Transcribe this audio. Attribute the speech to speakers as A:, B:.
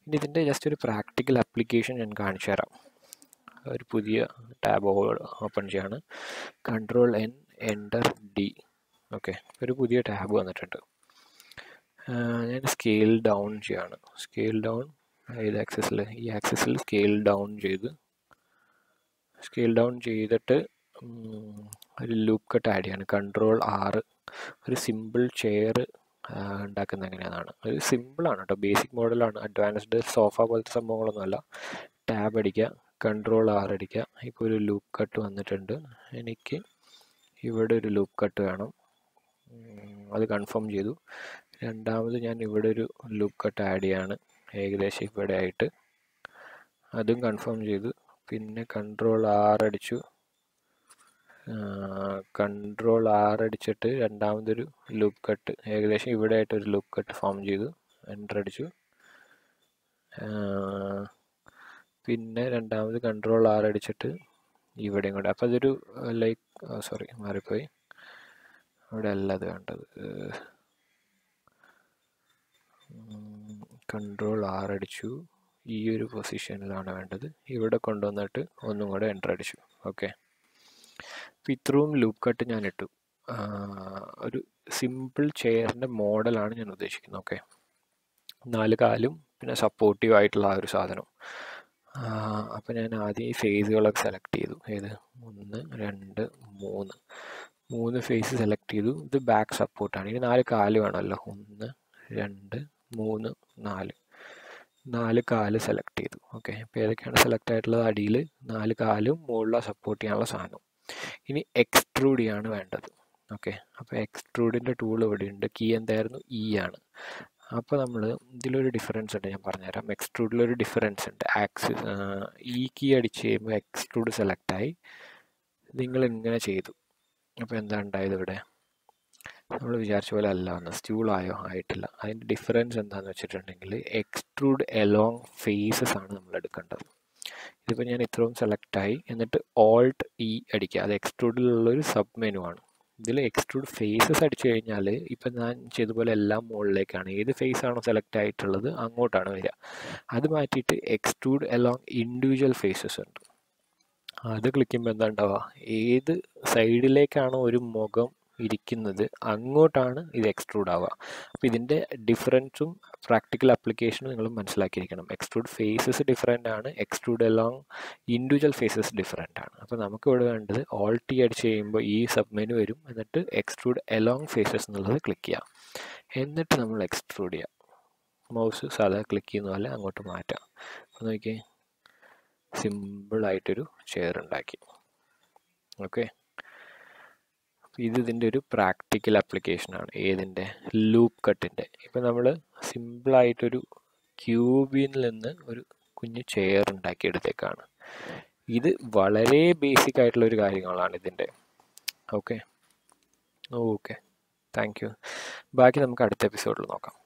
A: ഇനി ഇതിൻ്റെ ജസ്റ്റ് ഒരു പ്രാക്ടിക്കൽ ആപ്ലിക്കേഷൻ ഞാൻ കാണിച്ചു തരാം ഒരു പുതിയ ടാബ് ഓപ്പൺ ചെയ്യാണ് control N enter D okay ഒരു പുതിയ ടാബ് വന്നിട്ടുണ്ട് ഞാൻ സ്കെയിൽ ഡൗൺ ചെയ്യാണ് സ്കെയിൽ ഡൗൺ ഏത് ആക്സസിൽ ഈ ആക്സസിൽ സ്കെയിൽ ഡൗൺ ചെയ്ത് സ്കെയിൽ ഡൗൺ ചെയ്തിട്ട് ഒരു ലൂപ്പ് കട്ട് ആഡ് ചെയ്യാണ് കൺട്രോൾ ആറ് ഒരു സിമ്പിൾ ചെയർ ഉണ്ടാക്കുന്ന എങ്ങനെയാണെന്നാണ് ഒരു സിമ്പിളാണ് കേട്ടോ ബേസിക് മോഡലാണ് അഡ്വാൻസ്ഡ് സോഫ പോലത്തെ സംഭവങ്ങളൊന്നുമല്ല ടാബ് അടിക്കുക കൺട്രോൾ ആർ അടിക്കുക ഇപ്പോൾ ഒരു ലൂപ്പ് കട്ട് വന്നിട്ടുണ്ട് എനിക്ക് ഇവിടെ ഒരു ലൂപ്പ് കട്ട് വേണം അത് കൺഫേം ചെയ്തു രണ്ടാമത് ഞാൻ ഇവിടെ ഒരു ലൂപ്പ് കട്ട് ആഡ് ചെയ്യാണ് ഏകദേശം ഇവിടെ ആയിട്ട് അതും കൺഫേം ചെയ്തു പിന്നെ കൺട്രോൾ ആർ അടിച്ചു കൺട്രോൾ ആർ അടിച്ചിട്ട് രണ്ടാമതൊരു ലൂപ്പ് കട്ട് ഏകദേശം ഇവിടെ ആയിട്ട് ഒരു ലൂപ്പ് കട്ട് ഫോം ചെയ്തു എൻ്റർ അടിച്ചു പിന്നെ രണ്ടാമത് കൺട്രോൾ ആർ അടിച്ചിട്ട് ഇവിടെയും കൂടെ അപ്പോൾ അതൊരു ലൈക്ക് സോറി മാറിപ്പോയി അവിടെ അല്ല അത് വേണ്ടത് കൺട്രോൾ ആർ അടിച്ചു ഈ ഒരു പൊസിഷനിലാണ് വേണ്ടത് ഇവിടെ കൊണ്ടുവന്നിട്ട് ഒന്നും കൂടെ എൻ്റർ അടിച്ചു ഓക്കെ അപ്പോൾ ഇത്രയും ലൂപ്പ് കട്ട് ഞാൻ ഇട്ടു ഒരു സിമ്പിൾ ചെയറിൻ്റെ മോഡലാണ് ഞാൻ ഉദ്ദേശിക്കുന്നത് ഓക്കെ നാല് കാലും പിന്നെ സപ്പോർട്ടീവ് ആയിട്ടുള്ള ആ ഒരു സാധനം അപ്പോൾ ഞാൻ ആദ്യം ഈ ഫേസുകളൊക്കെ സെലക്ട് ചെയ്തു ഏത് ഒന്ന് രണ്ട് മൂന്ന് മൂന്ന് ഫേസ് സെലക്ട് ചെയ്തു ഇത് ബാക്ക് സപ്പോർട്ടാണ് ഇനി നാല് കാല് വേണമല്ലോ ഒന്ന് രണ്ട് മൂന്ന് നാല് നാല് കാല് സെലക്ട് ചെയ്തു ഓക്കെ അപ്പോൾ ഏതൊക്കെയാണ് സെലക്ട് ആയിട്ടുള്ളത് അടിയിൽ നാല് കാലും മുകളിൽ സപ്പോർട്ട് ചെയ്യാനുള്ള സാധനം ഇനി എക്സ്ട്രൂഡ് ചെയ്യാണ് വേണ്ടത് ഓക്കെ അപ്പോൾ എക്സ്ട്രൂഡിൻ്റെ ടൂൾ ഇവിടെ ഉണ്ട് കീ എന്തായിരുന്നു ഇ ആണ് അപ്പോൾ നമ്മൾ ഇതിലൊരു ഡിഫറൻസ് ഉണ്ട് ഞാൻ പറഞ്ഞുതരാം എക്സ്ട്രൂഡിലൊരു ഡിഫറൻസ് ഉണ്ട് ആക്സിസ് ഈ കീ അടിച്ച് കഴിയുമ്പോൾ എക്സ്ട്രൂഡ് സെലക്ട് ആയി നിങ്ങൾ ഇങ്ങനെ ചെയ്തു അപ്പോൾ എന്താ ഉണ്ടായത് ഇവിടെ നമ്മൾ വിചാരിച്ച പോലെ അല്ല വന്നത് സ്റ്റൂളായോ ആയിട്ടില്ല അതിൻ്റെ ഡിഫറൻസ് എന്താണെന്ന് വെച്ചിട്ടുണ്ടെങ്കിൽ എക്സ്ട്രൂഡ് എലോങ് ഫേസസ് ആണ് നമ്മൾ എടുക്കേണ്ടത് ഇതിപ്പോൾ ഞാൻ ഇത്രയും സെലക്ട് ആയി എന്നിട്ട് ഓൾട്ട് ഇ അടിക്കുക അത് എക്സ്ട്രൂഡിലുള്ളൊരു സബ് മെനു ആണ് ഇതിൽ എക്സ്ട്രൂഡ് ഫേസസ് അടിച്ചു കഴിഞ്ഞാൽ ഇപ്പം ഞാൻ ചെയ്തപോലെ എല്ലാം മുകളിലേക്കാണ് ഏത് ഫേസ് ആണോ സെലക്ട് ആയിട്ടുള്ളത് അങ്ങോട്ടാണ് വരിക അത് മാറ്റിയിട്ട് എക്സ്ട്രൂഡ് എലോങ് ഇൻഡിവിജ്വൽ ഫേസസ് ഉണ്ട് അത് ക്ലിക്ക് ചെയ്യുമ്പോൾ എന്താ ഉണ്ടാവുക ഏത് സൈഡിലേക്കാണോ ഒരു മുഖം ഇരിക്കുന്നത് അങ്ങോട്ടാണ് ഇത് എക്സ്ട്രൂഡ് ആവുക അപ്പോൾ ഇതിൻ്റെ ഡിഫറൻസും പ്രാക്ടിക്കൽ ആപ്ലിക്കേഷനും നിങ്ങൾ മനസ്സിലാക്കിയിരിക്കണം എക്സ്ട്രൂഡ് ഫേസസ് ഡിഫറെൻ്റ് ആണ് extrude along individual faces different ആണ് അപ്പോൾ നമുക്ക് ഇവിടെ വേണ്ടത് ഓൾ ടി അടിച്ച് ചെയ്യുമ്പോൾ ഈ സബ് മെനു വരും എന്നിട്ട് എക്സ്ട്രൂഡ് എലോങ് ഫേസസ് എന്നുള്ളത് ക്ലിക്ക് ചെയ്യാം എന്നിട്ട് നമ്മൾ എക്സ്ട്രൂഡ് ചെയ്യാം മൗസ് സാധാ ക്ലിക്ക് ചെയ്യുന്ന പോലെ അങ്ങോട്ട് മാറ്റാം അപ്പോൾ നോക്കിയേ സിമ്പിളായിട്ടൊരു ചെയർ ഉണ്ടാക്കി ഓക്കെ ഇത് ഇതിൻ്റെ ഒരു പ്രാക്ടിക്കൽ ആപ്ലിക്കേഷനാണ് ഏതിൻ്റെ ലൂപ്പ് കട്ടിൻ്റെ ഇപ്പം നമ്മൾ സിമ്പിളായിട്ടൊരു ക്യൂബിൽ നിന്ന് ഒരു കുഞ്ഞു ചെയർ ഉണ്ടാക്കിയെടുത്തേക്കാണ് ഇത് വളരെ ബേസിക് ആയിട്ടുള്ള ഒരു കാര്യങ്ങളാണ് ഇതിൻ്റെ ഓക്കെ ഓക്കെ താങ്ക് യു ബാക്കി നമുക്ക് അടുത്ത എപ്പിസോഡിൽ നോക്കാം